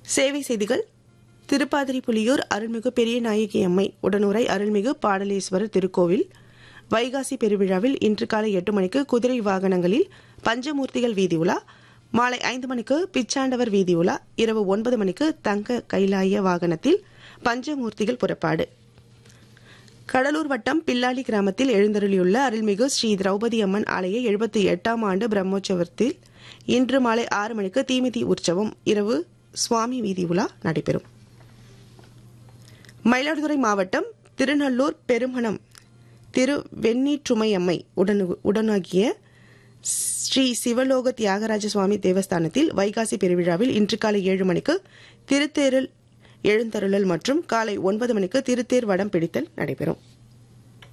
சேவை செய்திகள் திருப்பாதிரி புலியூர் அருள்மிகு பெரிய நாயகி அம்மை உடனுரை அருள்மிகு பாடலேஸ்வரர் திருக்கோவில் வைகாசி பெருவிழாவில் இன்று காலை எட்டு மணிக்கு குதிரை வாகனங்களில் பஞ்சமூர்த்திகள் வீதி உலா மாலை ஐந்து மணிக்கு பிச்சாண்டவர் வீதி உலா இரவு ஒன்பது மணிக்கு தங்க கைலாய வாகனத்தில் பஞ்சமூர்த்திகள் புறப்பாடு கடலூர் வட்டம் பில்லாளி கிராமத்தில் எழுந்தருளியுள்ள அருள்மிகு ஸ்ரீ திரௌபதி அம்மன் ஆலய எழுபத்தி எட்டாம் ஆண்டு பிரம்மோற்சவத்தில் இன்று மாலை ஆறு மணிக்கு தீமிதி உற்சவம் இரவு சுவாமி வீதி உலா நடைபெறும் மயிலாடுதுறை மாவட்டம் திருநள்ளூர் பெருமணம் திரு வெண்ணீற்றுமையம்மை உடன் உடனாகிய ஸ்ரீ சிவலோக தியாகராஜ சுவாமி தேவஸ்தானத்தில் வைகாசி பெருவிழாவில் இன்று காலை ஏழு மணிக்கு திருத்தேரில் எழுந்தருளல் மற்றும் காலை ஒன்பது மணிக்கு திருத்தேர் வடம் பிடித்தல் நடைபெறும்